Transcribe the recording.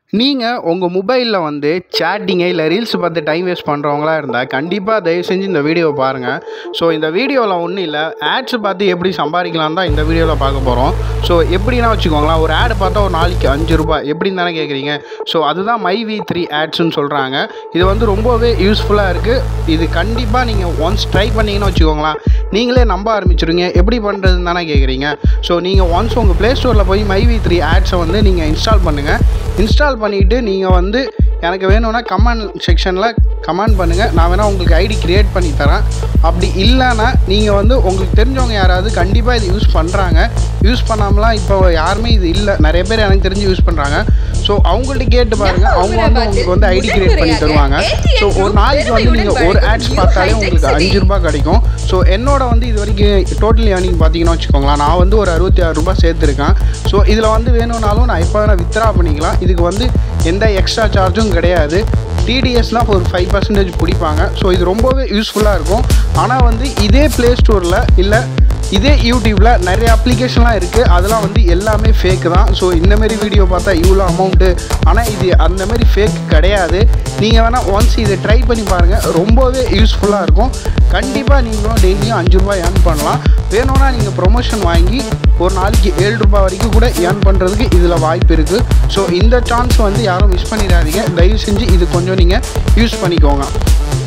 நீங்கள் உங்கள் மொபைலில் வந்து சேட்டிங்கை இல்லை ரீல்ஸ் பார்த்து டைம் வேஸ்ட் பண்ணுறவங்களா இருந்தால் கண்டிப்பாக தயவு செஞ்சு இந்த வீடியோவை பாருங்கள் ஸோ இந்த வீடியோவில் ஒன்றும் இல்லை ஆட்ஸ் பார்த்து எப்படி சம்பாதிக்கலாம் தான் இந்த வீடியோவில் பார்க்க போகிறோம் ஸோ எப்படின்னா வச்சுக்கோங்களேன் ஒரு ஆடு பார்த்தா ஒரு நாளைக்கு அஞ்சு ரூபாய் எப்படின்னு தானே கேட்குறீங்க ஸோ அதுதான் மை வி த்ரீ ஆட்ஸ்னு சொல்கிறாங்க இது வந்து ரொம்பவே யூஸ்ஃபுல்லாக இருக்குது இது கண்டிப்பாக நீங்கள் ஒன்ஸ் ட்ரை பண்ணிங்கன்னு வச்சுக்கோங்களேன் நீங்களே நம்ப ஆரம்பிச்சிருங்க எப்படி பண்ணுறதுன்னு தானே கேட்குறீங்க ஸோ நீங்கள் ஒன்ஸ் உங்கள் ப்ளே ஸ்டோரில் போய் மை வி த்ரீ ஆட்ஸை வந்து நீங்கள் இன்ஸ்டால் பண்ணுங்கள் இன்ஸ்டால் பண்ணிவிட்டு நீங்கள் வந்து எனக்கு வேணும்னா கமெண்ட் செக்ஷனில் கமெண்ட் பண்ணுங்கள் நான் வேணால் உங்களுக்கு ஐடி க்ரியேட் பண்ணி தரேன் அப்படி இல்லைன்னா நீங்கள் வந்து உங்களுக்கு தெரிஞ்சவங்க யாராவது கண்டிப்பாக இது யூஸ் பண்ணுறாங்க யூஸ் பண்ணாமலாம் இப்போ யாருமே இது இல்லை நிறைய பேர் எனக்கு தெரிஞ்சு யூஸ் பண்ணுறாங்க ஸோ அவங்கள்ட்ட கேட்டு பாருங்கள் அவங்க வந்து உங்களுக்கு வந்து ஐடி கிரியேட் பண்ணி தருவாங்க ஸோ ஒரு நாளைக்கு வந்து நீங்கள் ஒரு ஆட்ஸ் பார்த்தாலே உங்களுக்கு அஞ்சு ரூபாய் கிடைக்கும் ஸோ என்னோட வந்து இது வரைக்கும் டோட்டல் ஏர்னிங் பார்த்தீங்கன்னா வச்சுக்கோங்களேன் நான் வந்து ஒரு அறுபத்தி ஆறு ரூபாய் சேர்த்துருக்கேன் ஸோ இதில் வந்து வேணும்னாலும் நான் இப்போ வேணால் வித்ரா பண்ணிக்கலாம் இதுக்கு வந்து எந்த எக்ஸ்ட்ரா சார்ஜும் கிடையாது டிடிஎஸ்லாம் ஒரு ஃபைவ் பர்சன்டேஜ் பிடிப்பாங்க ஸோ இது ரொம்பவே யூஸ்ஃபுல்லாக இருக்கும் ஆனால் வந்து இதே ப்ளே ஸ்டோரில் இல்லை இதே யூடியூப்பில் நிறைய அப்ளிகேஷன்லாம் இருக்குது அதெல்லாம் வந்து எல்லாமே ஃபேக் தான் ஸோ இந்தமாரி வீடியோ பார்த்தா இவ்வளோ அமௌண்ட்டு ஆனால் இது அந்தமாரி ஃபேக் கிடையாது நீங்கள் வேணால் ஒன்ஸ் இதை ட்ரை பண்ணி பாருங்கள் ரொம்பவே யூஸ்ஃபுல்லாக இருக்கும் கண்டிப்பாக நீங்களும் டெய்லியும் அஞ்சு ரூபாய் ஏர்ன் பண்ணலாம் வேணும்னா நீங்கள் ப்ரொமோஷன் வாங்கி ஒரு நாளைக்கு ஏழு ரூபாய் வரைக்கும் கூட ஏர்ன் பண்ணுறதுக்கு இதில் வாய்ப்பு இருக்குது ஸோ இந்த சான்ஸ் வந்து யாரும் மிஸ் பண்ணிடாதீங்க தயவு செஞ்சு இது கொஞ்சம் நீங்கள் யூஸ் பண்ணிக்கோங்க